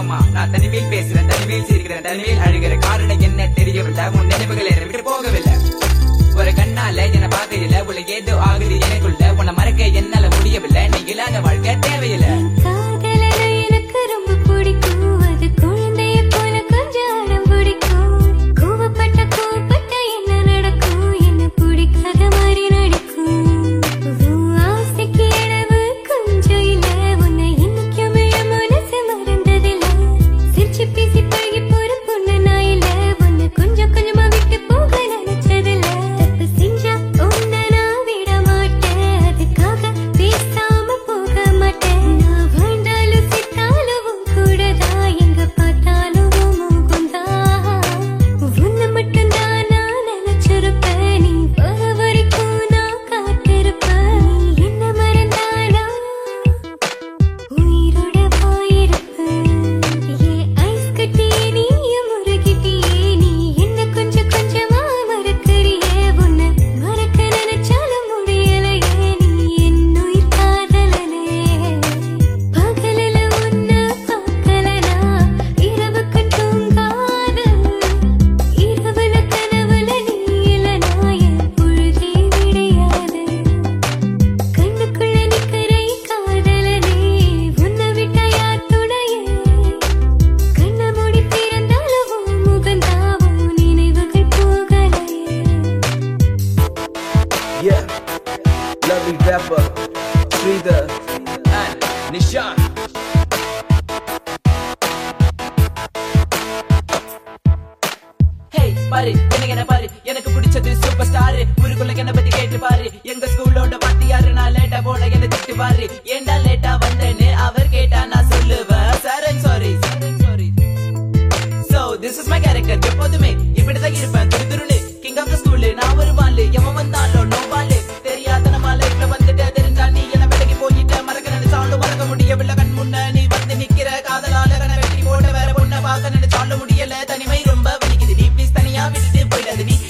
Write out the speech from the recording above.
போதுமா நான் தனிமையில் பேசுறேன் தனிமையில் சிரிக்கிறேன் தனிமையில் அழுகிற காரணம் என்ன தெரியவில்லை உன் நினைவுகள் என்னை விட்டு போகவில்லை ஒரு கண்ணால என்ன பார்க்கல உள்ள ஏதோ ஆகுது எனக்குள்ள உன்னை மறக்க என்னால முடியவில்லை நீ இல்லாத வாழ்க்கை தேவையில்லை காதலனை எனக்கு ரொம்ப பிடிக்கும் அது குழந்தைய போல கொஞ்சம் அடம் பிடிக்கும் கோவப்பட்ட கோவப்பட்ட என்ன நடக்கும் என்ன பிடிக்காத மாதிரி நடிக்கும் உன் ஆசைக்கு அளவு கொஞ்சம் இல்ல உன்னை இன்னைக்குமே என் மனசு மறந்ததில்ல சிரிச்சு பேசி பழகி போற பொண்ணு நான் இல்ல உன்னை கொஞ்சம் கொஞ்சமா விட்டு போக நினைச்சதில்ல தப்பு செஞ்சா உன்னை நான் விட மாட்டேன் அதுக்காக பேசாம போக மாட்டேன் நான் வாழ்ந்தாலும் செத்தாலும் உன் கூடதான் எங்க பார்த்தாலும் உன் முகம்தான் உன்னை மட்டும்தான் நான் நினைச்சிருப்பேன் நீ வர வரைக்கும் நான் காத்திருப்பேன் நீ என்ன மறந்தாலும் உயிரோட போயிருப்பேன் ஏன் ஐஸ் கட்டியே நீயும் முருகிட்டியே நீ என்ன கொஞ்சம் கொஞ்சமா மறக்கறியே உன்னை மறக்க நினைச்சாலும் முடியலையே நீ என் உயிர் காதலனே பகலில உன்னை பார்க்கலனா இரவுக்கு தூங்காது இரவுல கனவுல நீ இல்லனா என் பொழுதே விடையாது கண்ணுக்குள்ள நிக்கிற காதலனே உன்னை விட்டா யார் துணையே கண்ண மூடி திறந்தாலும் உன் முகந்தாவும் நினைவுகள் போகலையே Yeah, lovely rapper, Sridhar, and Nishan. Hey பாரு எனக்கு என்ன பாரு எனக்கு பிடிச்சது சூப்பர் ஸ்டார் ஊருக்குள்ள என்ன பத்தி கேட்டு பாரு எங்க ஸ்கூலோட வாத்தியாரு நான் லேட்டா போன என்ன திட்டு பாரு ஏண்டா லேட்டா வந்தேன்னு அவர் கேட்டா நான் சொல்லுவேன் sir sorry sorry so this is my character எப்போதுமே இப்படிதான் இருப்பேன் துரு துருன்னு கிங் ஆஃப் த ஸ்கூல் நான் ஒரு வாலு எவன் வந்தாலும் நோ பாலு தெரியாத நம்ம லைஃப்ல வந்துட்டு தெரிஞ்சா நீ என்ன விலகி போயிட்ட மறக்க நினைச்சாலும் மறக்க முடியவில்லை கண் முன்ன நீ வந்து நிக்கிற காதலால கண்ண வெட்டி போட்ட வேற பொண்ணை பார்க்க நினைச்சாலும் முடியல தனிமை ரொம்ப வலிக்குது நீ ப்ளீஸ் தனியா விட்டுட்டு போயிடாது நீ